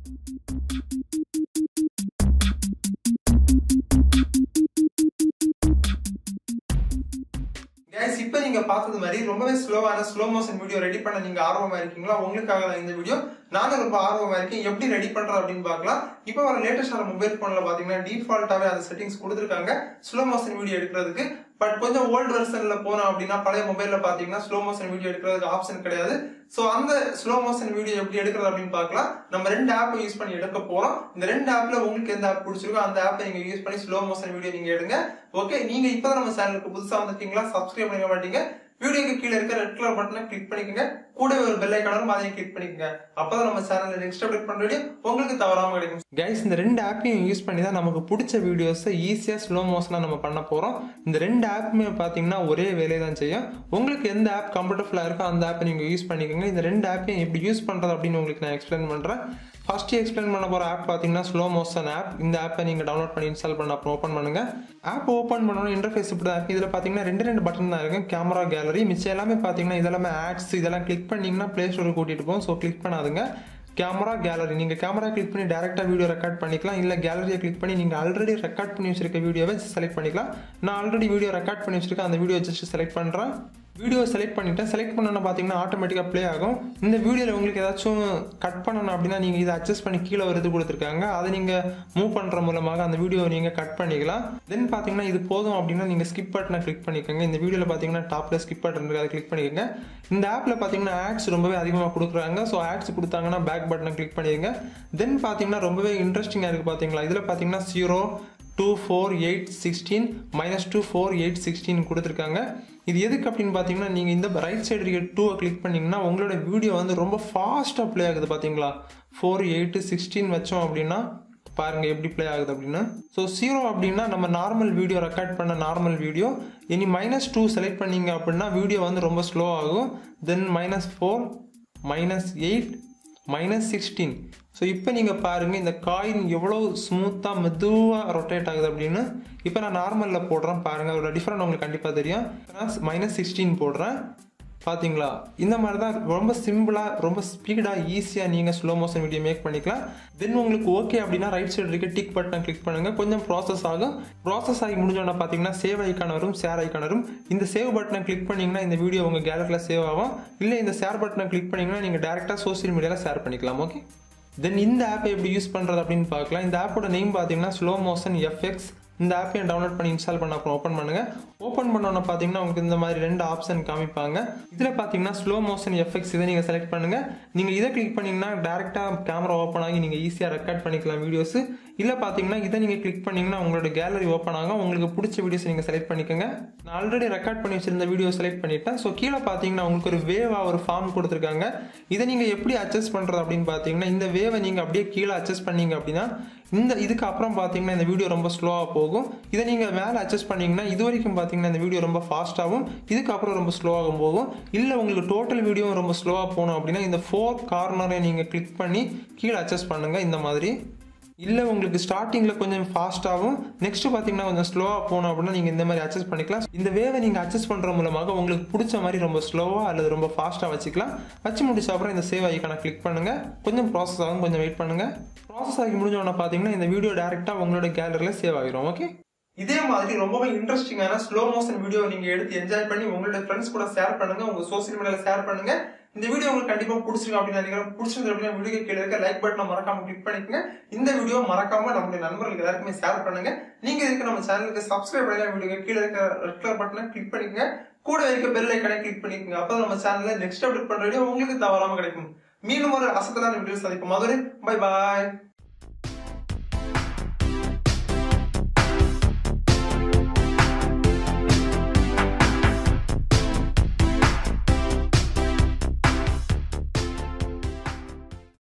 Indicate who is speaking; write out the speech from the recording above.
Speaker 1: guys இப்போ நீங்க பார்த்தது மாதிரி ரொம்பவே ஸ்லோவான ஸ்லோ மோஷன் வீடியோ ரெடி பண்ண நீங்க ஆர்வமா இருக்கீங்களா உங்களுக்காக தான் இந்த வீடியோ நானும் ரொம்ப ஆர்வமா இருக்கேன் எப்படி ரெடி பண்றது அப்படின்னு பார்க்கலாம் இப்போ வர லேட்டஸ்டான மொபைல் போன்ல பாத்தீங்கன்னா டிஃபால்ட்டாவே அந்த செட்டிங்ஸ் கொடுத்துருக்காங்க ஸ்லோ மோஷன் வீடியோ எடுக்கிறதுக்கு பட் கொஞ்சம் ஓல்டு வெர்ஷன்ல போனோம் அப்படின்னா பழைய மொபைல்ல பாத்தீங்கன்னா ஸ்லோ மோஷன் வீடியோ எடுக்கிறதுக்கு ஆப்ஷன் கிடையாது சோ அந்த ஸ்லோ மோஷன் வீடியோ எப்படி எடுக்கிறது அப்படின்னு பார்க்கலாம் நம்ம ரெண்டு ஆப் யூஸ் பண்ணி எடுக்க போறோம் இந்த ரெண்டு ஆப்ல உங்களுக்கு எந்த ஆப் பிடிச்சிருக்கோ அந்த ஆப்பை நீங்க யூஸ் பண்ணி ஸ்லோ மோஷன் வீடியோ நீங்க எடுங்க ஓகே நீங்க இப்பதான் நம்ம சேனலுக்கு புதுசா வந்திருக்கீங்களா சப்ஸ்கிரைப் பண்ணிக்க மாட்டீங்க வீடியோக்கு கீழே இருக்க ரெட் கலர் பட்டனை கிளிக் பண்ணிக்கோங்க கூடவே ஒரு பெல் ஐக்கானும் அதையும் கிளிக் பண்ணிக்கோங்க அப்பதான் நம்ம சேனல்ல நெக்ஸ்ட் அப்டேட் பண்ற வீடியோ உங்களுக்கு தவறாம கிடைக்கும் கைஸ் இந்த ரெண்டு ஆப்பையும் யூஸ் பண்ணி தான் நமக்கு பிடிச்ச வீடியோஸை ஈஸியா ஸ்லோ மோஷனா நம்ம பண்ண போறோம் இந்த ரெண்டு ஆப்புமே பாத்தீங்கன்னா ஒரே வேலையை தான் செய்யும் உங்களுக்கு எந்த ஆப் கம்ஃபர்டபுளா இருக்கோ அந்த ஆப்பை நீங்க யூஸ் பண்ணிக்கோங்க இந்த ரெண்டு ஆப்பையும் எப்படி யூஸ் பண்றது அப்படின்னு உங்களுக்கு நான் எக்ஸ்பிளைன் பண்றேன் ஃபர்ஸ்ட் எக்ஸ்பிளைன் பண்ண போற ஆப் பாத்தீங்கன்னா ஸ்லோ மோஷன் ஆப் இந்த ஆப்பை நீங்க டவுன்லோட் பண்ணி இன்ஸ்டால் பண்ண அப்புறம் ஓப்பன் பண்ணுங்க ஆப் ஓப்பன் பண்ணணும் இன்டர்ஃபேஸ் இப்படி தான் இருக்கு இதுல பாத்தீங்கன்னா ரெண்டு ரெண்டு பட்டன் தான் இருக்கு கேமரா கேலரி மிச்சம் எல்லாமே பாத்தீங்கன்னா இதெல்லாமே ஆட்ஸ் இதெல்லாம் கிளிக் பண்ணீங்கன்னா பிளே ஸ்டோர் கூட்டிட்டு போகும் ஸோ கிளிக் பண்ணாதுங்க கேமரா கேலரி நீங்கள் கேமரா கிளிக் பண்ணி டேரெக்டாக வீடியோ ரெக்கார்ட் பண்ணிக்கலாம் இல்லை கேலரியை கிளிக் பண்ணி நீங்கள் ஆல்ரெடி ரெக்கார்ட் பண்ணி வச்சிருக்க வீடியோவை செலக்ட் பண்ணிக்கலாம் நான் ஆல்ரெடி வீடியோ ரெக்கார்ட் பண்ணி வச்சிருக்கேன் அந்த வீடியோ ஜஸ்ட் செலக்ட் பண்ணுறேன் வீடியோ செலக்ட் பண்ணிட்டேன் செலக்ட் பண்ணணும் பார்த்தீங்கன்னா ஆட்டோமேட்டிக்காக ப்ளே ஆகும் இந்த வீடியோவில் உங்களுக்கு ஏதாச்சும் கட் பண்ணணும் அப்படின்னா நீங்கள் இதை அட்ஜஸ்ட் பண்ணி கீழே ஒரு இது கொடுத்துருக்காங்க அதை நீங்கள் மூவ் பண்ணுற மூலமாக அந்த வீடியோவை நீங்கள் கட் பண்ணிக்கலாம் தென் பார்த்தீங்கன்னா இது போதும் அப்படின்னா நீங்கள் ஸ்கிப் பட்டனை கிளிக் பண்ணிக்கோங்க இந்த வீடியோவில் பார்த்தீங்கன்னா டாப்பில் ஸ்கிப் பட்டன் இருக்குது அதை கிளிக் பண்ணிக்கோங்க இந்த ஆப்பில் பார்த்தீங்கன்னா ஆட்ஸ் ரொம்பவே அதிகமாக கொடுக்குறாங்க ஸோ ஆட்ஸ் கொடுத்தாங்கன்னா பேக் பட்டனை கிளிக் பண்ணிடுங்க தென் பார்த்தீங்கன்னா ரொம்பவே இன்ட்ரெஸ்டிங்காக இருக்குது பார்த்தீங்களா இதில் பார்த்தீங்கன்னா zero two four eight sixteen minus two four eight sixteen கொடுத்துருக்காங்க இது எதுக்கு அப்படின்னு பார்த்தீங்கன்னா நீங்கள் இந்த ரைட் சைடு இருக்க டூவை கிளிக் பண்ணிங்கன்னா உங்களோட வீடியோ வந்து ரொம்ப ஃபாஸ்ட்டாக ப்ளே ஆகுது பார்த்தீங்களா ஃபோர் எயிட்டு சிக்ஸ்டீன் வச்சோம் அப்படின்னா பாருங்க எப்படி ப்ளே ஆகுது அப்படின்னு ஸோ ஜீரோ அப்படின்னா நம்ம நார்மல் வீடியோ ரெக்கார்ட் பண்ண நார்மல் வீடியோ இனி மைனஸ் டூ செலக்ட் பண்ணீங்க அப்படின்னா வீடியோ வந்து ரொம்ப ஸ்லோ ஆகும் then minus four minus eight minus sixteen so இப்போ நீங்கள் பாருங்கள் இந்த காயின் எவ்வளோ ஸ்மூத்தாக மெதுவாக ரொட்டேட் ஆகுது அப்படின்னு இப்போ நான் நார்மலில் போடுறேன் பாருங்கள் அதோட டிஃப்ரெண்ட் உங்களுக்கு கண்டிப்பாக தெரியும் நான் மைனஸ் சிக்ஸ்டீன் போடுறேன் பார்த்தீங்களா இந்த மாதிரி தான் ரொம்ப சிம்பிளாக ரொம்ப ஸ்பீடாக ஈஸியாக நீங்கள் ஸ்லோ மோஷன் வீடியோ மேக் பண்ணிக்கலாம் தென் உங்களுக்கு ஓகே அப்படின்னா ரைட் சைடு இருக்க டிக் பட்டனை கிளிக் பண்ணுங்கள் கொஞ்சம் ப்ராசஸ் ஆகும் ப்ராசஸ் ஆகி முடிஞ்சோன்னா பார்த்தீங்கன்னா சேவ் ஐக்கான் வரும் ஷேர் ஐக்கான் வரும் இந்த சேவ் பட்டனை கிளிக் பண்ணிங்கன்னா இந்த வீடியோ உங்கள் கேலரியில் சேவ் ஆகும் இல்லை இந்த ஷேர் பட்டனை கிளிக் பண்ணிங்கன்னா நீங்கள் டேரெக்டாக சோஷியல் மீடியாவில் ஷேர் பண்ணிக்கலாம் ஓகே தென் இந்த ஆப்பை எப்படி யூஸ் பண்ணுறது அப்படின்னு பார்க்கலாம் இந்த ஆப்போட நேம் பார்த்தீங்கன்னா ஸ்லோ மோஷன் எஃப்எக்ஸ் இந்த ஆப்பையும் டவுன்லோட் பண்ணி இன்ஸ்டால் பண்ண அப்புறம் ஓப்பன் பண்ணுங்க ஓப்பன் பண்ணோன்னு பார்த்தீங்கன்னா உங்களுக்கு இந்த மாதிரி ரெண்டு ஆப்ஷன் காமிப்பாங்க இதில் பார்த்தீங்கன்னா ஸ்லோ மோஷன் எஃபெக்ட்ஸ் இதை நீங்கள் செலக்ட் பண்ணுங்க நீங்கள் இதை கிளிக் பண்ணீங்கன்னா டேரெக்டாக கேமரா ஓப்பன் ஆகி நீங்கள் ஈஸியாக ரெக்கார்ட் பண்ணிக்கலாம் வீடியோஸ் இல்லை பார்த்தீங்கன்னா இதை நீங்கள் கிளிக் பண்ணீங்கன்னா உங்களோட கேலரி ஓப்பன் ஆகும் உங்களுக்கு பிடிச்ச வீடியோஸ் நீங்கள் செலக்ட் பண்ணிக்கோங்க நான் ஆல்ரெடி ரெக்கார்ட் பண்ணி வச்சிருந்த வீடியோ செலக்ட் பண்ணிட்டேன் ஸோ கீழே பார்த்தீங்கன்னா உங்களுக்கு ஒரு வேவா ஒரு ஃபார்ம் கொடுத்துருக்காங்க இதை நீங்கள் எப்படி அட்ஜஸ்ட் பண்ணுறது அப்படின்னு பார்த்தீங்கன்னா இந்த வேவை நீங்கள் அப்படியே கீழே அட்ஜஸ்ட் பண்ணீங்க அப்படின்னா இந்த இதுக்கு அப்புறம் பார்த்தீங்கன்னா இந்த வீடியோ ரொம்ப ஸ்லோவாக போகும் இதை நீங்கள் மேலே அட்ஜஸ்ட் பண்ணீங்கன்னா இது வரைக்கும் பார்த்தீங்கன்னா இந்த வீடியோ ரொம்ப ஃபாஸ்ட்டாகவும் இதுக்கப்புறம் ரொம்ப ஸ்லோவாகவும் போகும் இல்லை உங்களுக்கு டோட்டல் வீடியோ ரொம்ப ஸ்லோவாக போகணும் அப்படின்னா இந்த ஃபோர் கார்னரை நீங்கள் கிளிக் பண்ணி கீழே அட்ஜஸ்ட் பண்ணுங்கள் இந்த மாதிரி இல்லை உங்களுக்கு ஸ்டார்டிங்கில் கொஞ்சம் ஃபாஸ்ட்டாகவும் நெக்ஸ்ட் பார்த்தீங்கன்னா கொஞ்சம் ஸ்லோவாக போகணும் அப்படின்னா நீங்கள் இந்த மாதிரி அட்ஜஸ்ட் பண்ணிக்கலாம் இந்த வேவை நீங்கள் அட்ஜஸ்ட் பண்ணுற மூலமாக உங்களுக்கு பிடிச்ச மாதிரி ரொம்ப ஸ்லோவாக அல்லது ரொம்ப ஃபாஸ்ட்டாக வச்சுக்கலாம் வச்சு முடிச்ச அப்புறம் இந்த சேவ் ஐக்கான கிளிக் பண்ணுங்கள் கொஞ்சம் ப்ராசஸ் ஆகும் கொஞ்சம் வெயிட் பண்ணுங்கள் ப்ராசஸ் ஆகி முடிஞ்சோடனே பார்த்தீங்கன்னா இந்த வீடியோ டேரெக்டாக உங்களோட கேலரியில் சேவ் ஆகிரும் ஓகே இதே மாதிரி ரொம்பவே இன்ட்ரெஸ்டிங்கான ஸ்லோ மோஷன் வீடியோ நீங்க எடுத்து என்ஜாய் பண்ணி உங்களோட ஃப்ரெண்ட்ஸ் கூட ஷேர் பண்ணுங்க உங்க சோசியல் மீடியால ஷேர் பண்ணுங்க இந்த வீடியோ உங்களுக்கு கண்டிப்பா பிடிச்சிருக்கு அப்படின்னு நினைக்கிறேன் பிடிச்சிருந்து அப்படின்னா வீடியோ கீழே இருக்க லைக் பட்டனை மறக்காம கிளிக் பண்ணிக்கங்க இந்த வீடியோ மறக்காம நம்மளுடைய நண்பர்களுக்கு எல்லாருக்குமே ஷேர் பண்ணுங்க நீங்க இதுக்கு நம்ம சேனலுக்கு சப்ஸ்கிரைப் பண்ணல வீடியோ கீழே இருக்க ரெட் கலர் பட்டனை கிளிக் பண்ணிக்கங்க கூட இருக்க பெல் ஐக்கனை கிளிக் பண்ணிக்கங்க அப்போ நம்ம சேனல்ல நெக்ஸ்ட் அப்டேட் பண்ற வீடியோ உங்களுக்கு தவறாம கிடைக்கும் மீண்டும் ஒரு அசத்தலான வீடியோ சந்திப்போம் மதுரை பை பாய்